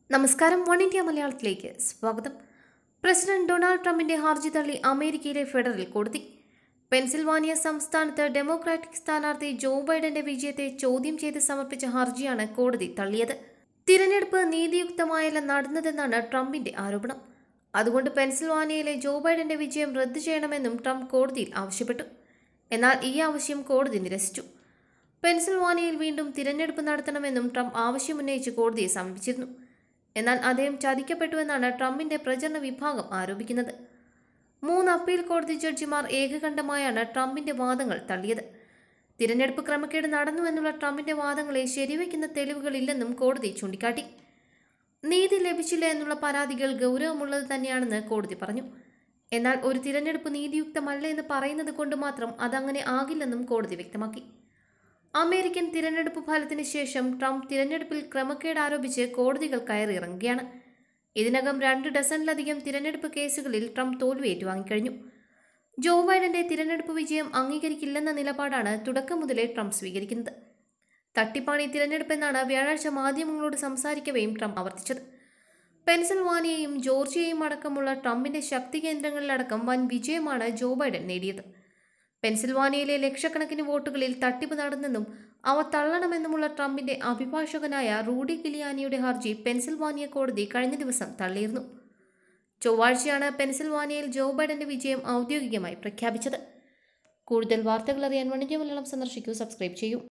നമസ്കാരം one India മലയാളത്തിലേക്ക് സ്വാഗതം പ്രസിഡന്റ് ഡൊണാൾഡ് ട്രംപിന്റെ ഹർജി തള്ളി അമേരിക്കയിലെ ഫെഡറൽ കോടതി പെൻസിൽവാനിയ സംസ്ഥാനത്ത് ഡെമോക്രാറ്റിക് സ്ഥാനാർത്ഥി ജോ ബൈഡന്റെ വിജയത്തെ ചോദ്യം ചെയ്ത് സമർപ്പിച്ച ഹർജിയാണ് കോടതി തള്ളിയത് തിരഞ്ഞെടുപ്പ് നീതിയുക്തമായല്ല നടന്നതെന്നാണ് ട്രംപിന്റെ ആരോപണം അതുകൊണ്ട് പെൻസിൽവാനിയയിലെ ജോ ബൈഡന്റെ വിജയം റദ്ദു ചെയ്യണമെന്നും ട്രംപ് കോടതിയിൽ ആവശ്യപ്പെട്ടു എന്നാൽ ഈ ആവശ്യം കോടതി നിരസിച്ചു പെൻസിൽവാനിയയിൽ വീണ്ടും തിരഞ്ഞെടുപ്പ് നടത്തണമെന്നും ട്രംപ് ആവശ്യമുന്നയിച്ച് കോടതിയെ സമീപിച്ചിരുന്നു എന്നാൽ അദ്ദേഹം ചതിക്കപ്പെട്ടുവെന്നാണ് ട്രംപിന്റെ പ്രചരണ വിഭാഗം ആരോപിക്കുന്നത് മൂന്ന് അപ്പീൽ കോടതി ജഡ്ജിമാർ ഏകകണ്ഠമായാണ് ട്രംപിന്റെ വാദങ്ങൾ തള്ളിയത് തിരഞ്ഞെടുപ്പ് ക്രമക്കേട് നടന്നുവെന്നുള്ള ട്രംപിന്റെ വാദങ്ങളെ ശരിവയ്ക്കുന്ന തെളിവുകളില്ലെന്നും കോടതി ചൂണ്ടിക്കാട്ടി നീതി ലഭിച്ചില്ല എന്നുള്ള പരാതികൾ ഗൗരവമുള്ളത് തന്നെയാണെന്ന് കോടതി പറഞ്ഞു എന്നാൽ ഒരു തിരഞ്ഞെടുപ്പ് നീതിയുക്തമല്ല എന്ന് പറയുന്നത് കൊണ്ട് മാത്രം അതങ്ങനെ ആകില്ലെന്നും കോടതി വ്യക്തമാക്കി അമേരിക്കൻ തിരഞ്ഞെടുപ്പ് ഫലത്തിന് ശേഷം ട്രംപ് തിരഞ്ഞെടുപ്പിൽ ക്രമക്കേട് ആരോപിച്ച് കോടതികൾ കയറിയിറങ്ങുകയാണ് ഇതിനകം രണ്ട് ഡസനിലധികം തിരഞ്ഞെടുപ്പ് കേസുകളിൽ ട്രംപ് തോൽവി ഏറ്റുവാങ്ങിക്കഴിഞ്ഞു ജോ ബൈഡന്റെ തിരഞ്ഞെടുപ്പ് വിജയം അംഗീകരിക്കില്ലെന്ന നിലപാടാണ് തുടക്കം മുതലേ ട്രംപ് സ്വീകരിക്കുന്നത് തട്ടിപ്പാണി തിരഞ്ഞെടുപ്പെന്നാണ് വ്യാഴാഴ്ച മാധ്യമങ്ങളോട് സംസാരിക്കവെയും ട്രംപ് ആവർത്തിച്ചത് പെൻസിൽവാനിയയും ജോർജിയയും അടക്കമുള്ള ട്രംപിന്റെ ശക്തി കേന്ദ്രങ്ങളിലടക്കം വൻ വിജയമാണ് ജോ ബൈഡൻ നേടിയത് പെൻസിൽവാനിയയിലെ ലക്ഷക്കണക്കിന് വോട്ടുകളിൽ തട്ടിപ്പ് നടന്നെന്നും അവ തള്ളണമെന്നുമുള്ള ട്രംപിന്റെ അഭിഭാഷകനായ റൂഡി ഗിലിയാനിയുടെ ഹർജി പെൻസിൽവാനിയ കോടതി കഴിഞ്ഞ ദിവസം തള്ളിയിരുന്നു ചൊവ്വാഴ്ചയാണ് പെൻസിൽവാനിയയിൽ ജോ ബൈഡന്റെ വിജയം ഔദ്യോഗികമായി പ്രഖ്യാപിച്ചത് കൂടുതൽ വാർത്തകൾ അറിയാൻ വണിജ്യ മലയാളം സന്ദർശിക്കൂ സബ്സ്ക്രൈബ് ചെയ്യൂ